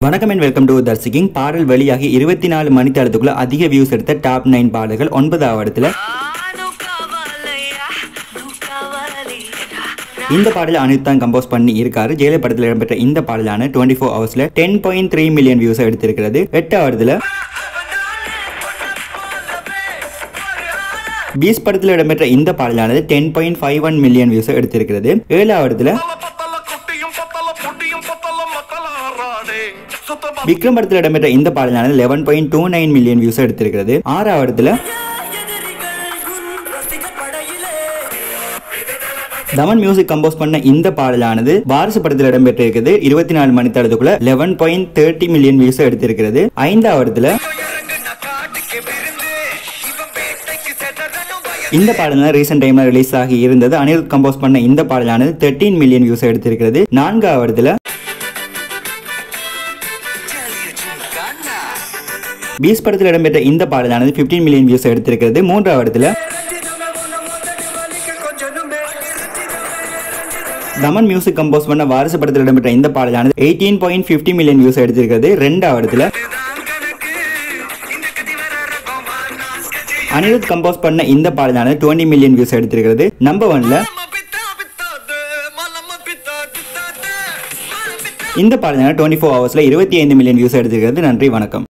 வணக்கம் and welcome to தர்சிகிங் பாடல் வெளியாகி இருபத்தி நாலு மணி தளத்துக்குள்ள அதிக வியூஸ் எடுத்த டாப் நைன் பாடல்கள் ஒன்பதாவது இடத்துல నువ్వు కావాలయ్యా నువ్వు కావాలిరా இந்த பாடல் அனிருத் தான் கம்போஸ் பண்ணி இருக்காரு ஜெயலலிதா படத்தில் இடம்பெற்ற இந்த பாடலான டுவெண்ட்டி ஃபோர் ஹவர்ஸ்ல ten point three million views எடுத்திருக்கிறது எட்டாவதுல பீஸ் படத்தில் இடம்பெற்ற இந்த பாடலானது ten point five one million views எடுத்திருக்கிறது ஏழாவதுல பத்தல குட்டியும் பத்தல பொட்டியும் பத்தல மக்கள் ஆறாடே சுத்தமா விக்ரம் படத்தில் இடம்பெற்ற இந்த பாடலானது eleven point two nine million views எடுத்திருக்கிறது ஆறாவதுல தமன் மியூசிக் கம்போஸ் பண்ண இந்த பாடலானது வாரிசு படத்தில் இடம்பெற்றிருக்கிறது இருபத்தி நாலு மணி தளத்துக்குள்ள eleven point thirty million views எடுத்திருக்கிறது ஐந்தாவதுல இந்த பாடல் ரீசெண்ட் டைம்ல ரிலீஸ் ஆகி இருந்தது அனிருத் கம்போஸ் பண்ண இந்த பாடலானது தேர்ட்டீன் மில்லியன் வியூஸ் எடுத்திருக்கிறது நான்காவதுல பீஸ் படத்தில் இடம்பெற்ற இந்த பாடலானது 15 மில்லியன் வியூஸ் எடுத்திருக்கிறது மூன்றாவதுல தமன் மியூசிக் கம்போஸ் பண்ண வாரிசு படத்தில் இடம்பெற்ற இந்த பாடலானது eighteen point fifty million views எடுத்திருக்கிறது ரெண்டாவதுல அனிருத் கம்போஸ் பண்ண இந்த பாடலானது 20 மில்லியன் வியூஸ் எடுத்திருக்கிறது நம்பர் ஒன்ல பித்தா பித்தாது மலம பித்தா பித்தாது இந்த பாடலான டுவெண்ட்டி ஃபோர் ஹவர்ஸ்ல இருபத்தி ஐந்து மில்லியன் வியூஸ் எடுத்திருக்கிறது நன்றி வணக்கம்